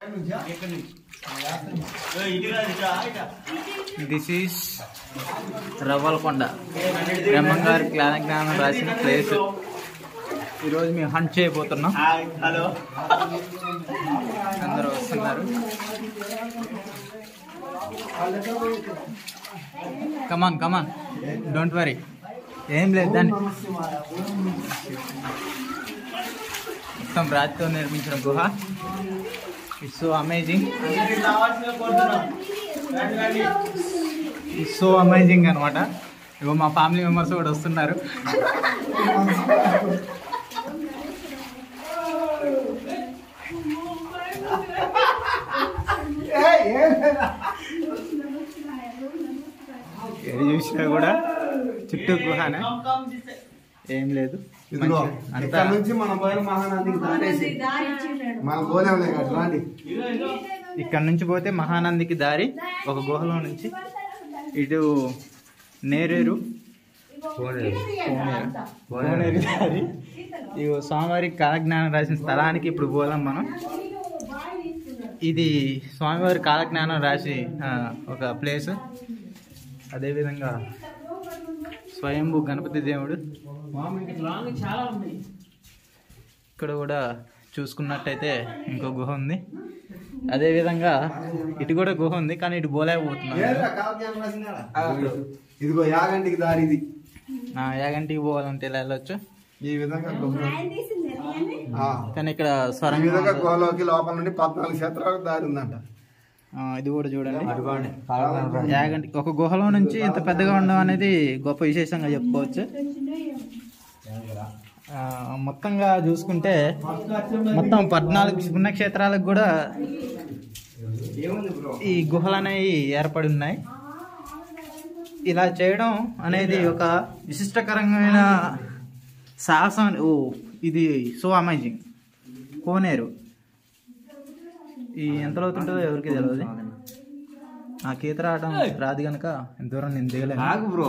This is Ravvalakonda బ్రహ్మంగారి జ్ఞాన జ్ఞానం రాసిన ప్లేస్ ఈరోజు మేము హంట్ చేయబోతున్నాం హలో అందరూ వస్తున్నారు కమాన్ కమాన్ డోంట్ వరీ ఏం లేదు దాన్ని మొత్తం రాతితో నిర్మించిన గుహ ఇట్స్ సో అమేజింగ్ రావాల్సిన కోరుతున్నాం ఇట్స్ సో అమేజింగ్ అనమాట ఇగో మా ఫ్యామిలీ మెంబర్స్ కూడా వస్తున్నారు ఎది చూసినా కూడా చుట్టూ గుహనే ఏం లేదు ఇదిగో మంచిగా అంతా ఇక్కడ నుంచి మనం పోయిన మహానందికి దారేసి మనం పోలేములే కదా రాండి ఇక్కడ నుంచి పోతే మహానందికి దారి ఒక గుహలో నుంచి ఇటు నేరేరు కోనేరు కోనేరు దారి ఇగో స్వామివారి కాలజ్ఞానం రాసిన స్థలానికి ఇప్పుడు పోదాం మనం ఇది స్వామివారి కాలజ్ఞానం రాసి ఆ, ఒక ప్లేస్ అదేవిధంగా స్వయంభూ గణపతి దేవుడు చాలా ఉన్నాయి ఇక్కడ కూడా చూసుకున్నట్టయితే ఇంకో గుహ ఉంది అదేవిధంగా ఇటు కూడా గుహ ఉంది కానీ ఇటు పోలేకపోతున్నాం ఏర్రా, కావ్యాన్ని రాసిందాడా? ఇదిగో యాగంటికి దారి ఇది ఆ, యాగంటికి పోవాలంటే ఇలా వెళ్ళొచ్చు ఈ విధంగా గుహ. ఆ. కానీ ఇక్కడ ఈ స్వరం విధంగా గుహలోకి లోపల నుండి పద్నాలుగు క్షేత్రాలకు దారి ఉందంట ఇది కూడా చూడండి యాగంటి ఒక గుహలో నుంచి ఇంత పెద్దగా ఉండడం అనేది గొప్ప విశేషంగా చెప్పుకోవచ్చు ఆ, మొత్తంగా చూసుకుంటే మొత్తం పద్నాలుగు పుణ్యక్షేత్రాలకు కూడా ఈ గుహలు అనేవి ఏర్పడి ఉన్నాయి ఇలా చేయడం అనేది ఒక విశిష్టకరమైన సాహసం అని- ఓ ఇది సో అమేజింగ్ కోనేరు ఈ ఎంత లోతుంటుందో ఎవరికి తెలియదు నాకు ఈత రావడం రాదు కనుక ఇంత దూరం నేను దిగలేను బ్రో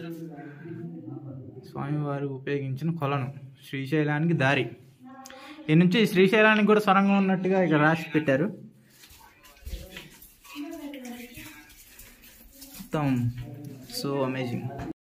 స్వామివారు ఉపయోగించిన కొలను శ్రీశైలానికి దారి ఈ నుంచి శ్రీశైలానికి కూడా సొరంగం ఉన్నట్టుగా ఇక్కడ రాసి పెట్టారు మొత్తం సో అమేజింగ్